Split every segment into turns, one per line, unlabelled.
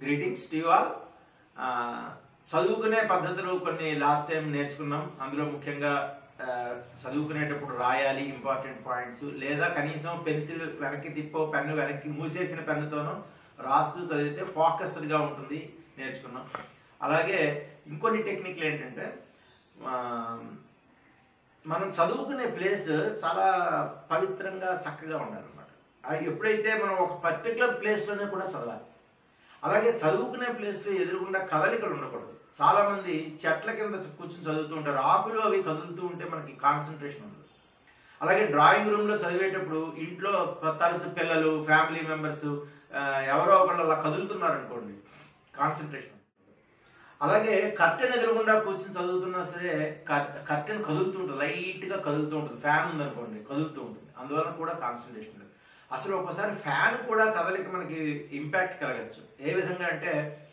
greetings to all చదువుకునే పద్ధతులు కొన్ని లాస్ట్ టైం నేర్చుకున్నాం అందులో ముఖ్యంగా ఆ, చదువుకునేటప్పుడు రాయాలి ఇంపార్టెంట్ పాయింట్స్ లేదా కనీసం పెన్సిల్ వెనక్కి తిప్పో పెన్ను వెనక్కి మూసేసిన పెన్నుతోనో రాస్తూ చదివితే ఫోకస్డ్గా ఉంటుంది నేర్చుకున్నాం అలాగే ఇంకొన్ని టెక్నిక్లు ఏంటంటే ఆ, మనం చదువుకునే ప్లేస్ చాలా పవిత్రంగా చక్కగా ఉండాలన్నమాట అది ఎప్పుడైతే మనం ఒక పర్టికులర్ ప్లేస్లోనే కూడా చదవాలి అలాగే చదువుకునే ప్లేస్లో ఎదురుగుండా కదలికలు ఉండకూడదు చాలా మంది చెట్ల కింద కూర్చొని చదువుతూ ఉంటారు ఆకులు అవి కదులుతూ ఉంటే మనకి కాన్సన్ట్రేషన్ ఉండదు అలాగే డ్రాయింగ్ రూమ్ లో చదివేటప్పుడు ఇంట్లో తరచు పిల్లలు ఫ్యామిలీ మెంబర్స్ ఎవరో ఒకళ్ళు అలా కదులుతున్నారు అనుకోండి కాన్సన్ట్రేషన్ అలాగే కర్టెన్ ఎదురుగుండా కూర్చొని చదువుతున్నా సరే కర్టెన్ కదులుతూ ఉంటుంది లైట్ గా కదులుతూ ఉంటుంది ఫ్యాన్ ఉందనుకోండి కదులుతూ ఉంటుంది అందువలన కూడా కాన్సన్ట్రేషన్ ఉండదు అసలు ఒకసారి ఫ్యాన్ కూడా కదలిక మనకి ఇంపాక్ట్ కలగచ్చు ఏ విధంగా అంటే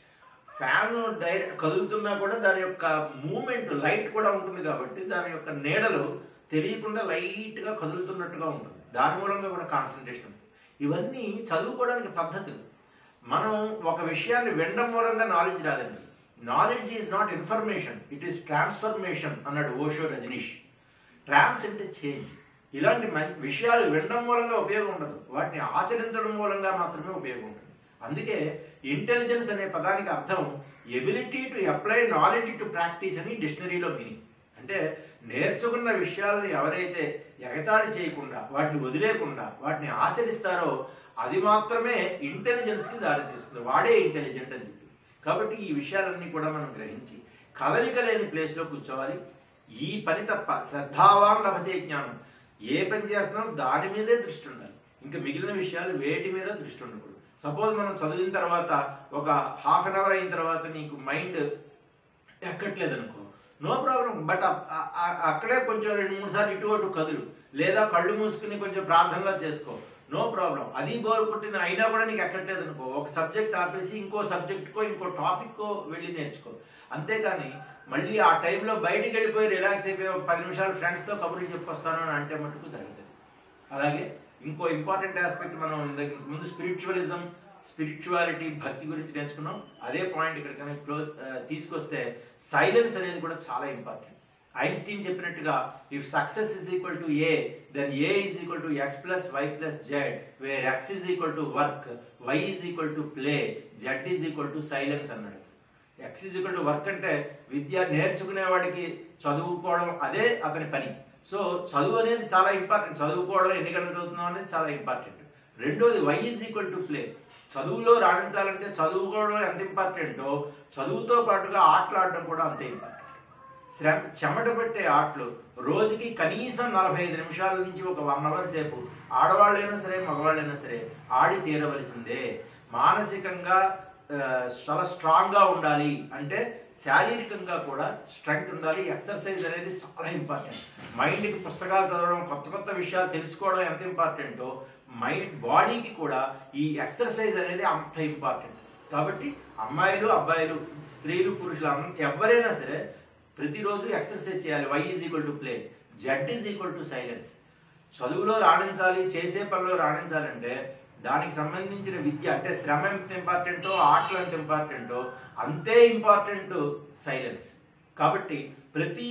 ఫ్యాన్ డైరెక్ట్ కదులుతున్నా కూడా దాని యొక్క మూమెంట్ లైట్ కూడా ఉంటుంది కాబట్టి దాని యొక్క నీడలు తెలియకుండా లైట్ గా కదులుతున్నట్టుగా ఉంటుంది దాని మూలంగా కూడా కాన్సన్ట్రేషన్ ఉంటుంది ఇవన్నీ చదువుకోవడానికి పద్ధతులు మనం ఒక విషయాన్ని వినడం మూలంగా నాలెడ్జ్ రాదండి knowledge is not information it is transformation అన్నాడు ఓషో రజనీష్ ట్రాన్స్ అంటే చేంజ్ ఇలాంటి మం- విషయాలు వినడం మూలంగా ఉపయోగం ఉండదు వాటిని ఆచరించడం మూలంగా మాత్రమే ఉపయోగం ఉంటుంది అందుకే ఇంటెలిజెన్స్ అనే పదానికి అర్థం ability to apply knowledge to practice అని డిక్షనరీలో మీనింగ్ అంటే నేర్చుకున్న విషయాలను ఎవరైతే ఎగతాళి చేయకుండా వాటిని వదిలేకుండా వాటిని ఆచరిస్తారో అది మాత్రమే ఇంటెలిజెన్స్ కి దారితీస్తుంది వాడే ఇంటెలిజెంట్ అని చెప్పి కాబట్టి ఈ విషయాలన్నీ కూడా మనం గ్రహించి కదలిక లేని ప్లేస్ లో కూర్చోవాలి ఈ పని తప్ప శ్రద్ధావాన్ లభతే జ్ఞానం ఏ పని చేస్తున్నామో దాని మీదే దృష్టి ఉండాలి ఇంకా మిగిలిన విషయాలు వేటి మీద దృష్టి ఉండకూడదు సపోజ్ మనం చదివిన తర్వాత ఒక హాఫ్ అన్ అవర్ అయిన తర్వాత నీకు మైండ్ ఎక్కట్లేదు అనుకో నో ప్రాబ్లం బట్ అక్కడే కొంచెం రెండు మూడు సార్లు ఇటు అటు కదులు లేదా కళ్ళు మూసుకుని కొంచెం ప్రార్థనలా చేసుకో నో ప్రాబ్లం అది బోర్ కొట్టింది అయినా కూడా నీకు ఎక్కట్లేదు అనుకో ఒక సబ్జెక్ట్ ఆపేసి ఇంకో సబ్జెక్ట్కో ఇంకో టాపిక్కో వెళ్ళి నేర్చుకో అంతేగాని మళ్ళీ ఆ టైంలో బయటికి వెళ్ళిపోయి రిలాక్స్ అయిపోయి ఒక పది నిమిషాలు ఫ్రెండ్స్తో కబుర్లు చెప్పొస్తాను అని అంటే మటుకు జరుగుతుంది అలాగే ఇంకో ఇంపార్టెంట్ ఆస్పెక్ట్ మనం ఇంతకు ముందు స్పిరిచువలిజం స్పిరిచువాలిటీ భక్తి గురించి నేర్చుకున్నాం అదే పాయింట్ ఇక్కడ కనుక క్లోజ్ తీసుకొస్తే సైలెన్స్ అనేది కూడా చాలా ఇంపార్టెంట్ ఐన్స్టీన్ చెప్పినట్టుగా if success is equal to A then A is equal to X plus Y plus Z where X is equal to work Y is equal to play Z is equal to silence అన్నాడు X is equal to work అంటే విద్య నేర్చుకునేవాడికి చదువుకోవడం అదే అతని పని so చదువు అనేది చాలా ఇంపార్టెంట్ చదువుకోవడం ఎన్ని గంటలు చదువుతున్నాం అనేది చాలా ఇంపార్టెంట్ రెండోది Y is equal to play చదువులో రాణించాలంటే చదువుకోవడం ఎంత ఇంపార్టెంటో చదువుతో పాటుగా ఆటలు ఆడడం కూడా అంతే ఇంపార్టెంట్ శ్రమ చెమట పెట్టే ఆటలు రోజుకి కనీసం నలభై ఐదు నిమిషాల నుంచి ఒక వన్ అవర్ సేపు ఆడవాళ్ళైనా సరే మగవాళ్ళైనా సరే ఆడి తీరవలసిందే మానసికంగా ఆ, చాలా స్ట్రాంగ్ గా ఉండాలి అంటే శారీరకంగా కూడా స్ట్రెంగ్త్ ఉండాలి ఎక్సర్సైజ్ అనేది చాలా ఇంపార్టెంట్ మైండ్ కి పుస్తకాలు చదవడం కొత్త కొత్త విషయాలు తెలుసుకోవడం ఎంత ఇంపార్టెంటో మైండ్ బాడీకి కూడా ఈ ఎక్సర్సైజ్ అనేది అంత ఇంపార్టెంట్ కాబట్టి అమ్మాయిలు అబ్బాయిలు స్త్రీలు పురుషులు అం- ఎవరైనా సరే ప్రతిరోజు ఎక్సర్సైజ్ చేయాలి Y is equal to play Z is equal to silence చదువులో రాణించాలి చేసే పనిలో రాణించాలంటే దానికి సంబంధించిన విద్య అంటే శ్రమ ఎంత ఇంపార్టెంటో ఆటలు ఎంత ఇంపార్టెంటో అంతే ఇంపార్టెంట్ సైలెన్స్ కాబట్టి ప్రతి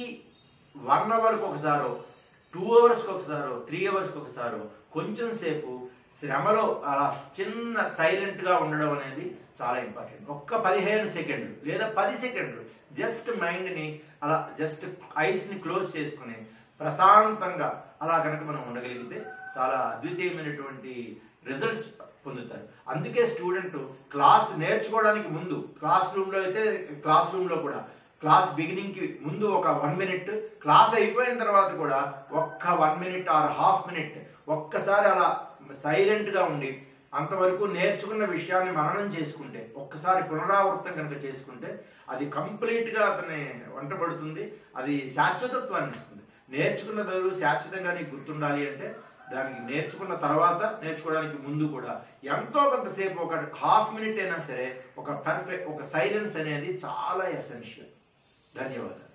వన్ అవర్కి ఒకసారో టూ అవర్స్కి ఒకసారో త్రీ అవర్స్కి ఒకసారో కొంచెం సేపు శ్రమలో అలా చిన్న సైలెంట్గా ఉండడం అనేది చాలా ఇంపార్టెంట్ ఒక్క పదిహేను సెకండ్లు లేదా పది సెకండ్లు జస్ట్ మైండ్ని అలా జస్ట్ ఐస్ని క్లోజ్ చేసుకుని ప్రశాంతంగా అలా కనుక మనం ఉండగలిగితే చాలా అద్వితీయమైనటువంటి రిజల్ట్స్ పొందుతారు అందుకే స్టూడెంట్ క్లాస్ నేర్చుకోవడానికి ముందు క్లాస్ రూమ్లో అయితే క్లాస్ రూమ్లో కూడా క్లాస్ బిగినింగ్ కి ముందు ఒక వన్ మినిట్ క్లాస్ అయిపోయిన తర్వాత కూడా ఒక్క one minute or half minute ఒక్కసారి అలా సైలెంట్ గా ఉండి అంతవరకు నేర్చుకున్న విషయాన్ని మననం చేసుకుంటే ఒక్కసారి పునరావృతం కనుక చేసుకుంటే అది కంప్లీట్ గా అతని వంటబడుతుంది అది శాశ్వతత్వాన్ని ఇస్తుంది నేర్చుకున్న చదువు శాశ్వతంగా నీకు గుర్తుండాలి అంటే దానికి నేర్చుకున్న తర్వాత నేర్చుకోవడానికి ముందు కూడా ఎంతో కొంతసేపు ఒక హాఫ్ మినిట్ అయినా సరే ఒక పర్ఫెక్ట్ ఒక సైలెన్స్ అనేది చాలా ఎసెన్షియల్ ధన్యవాదాలు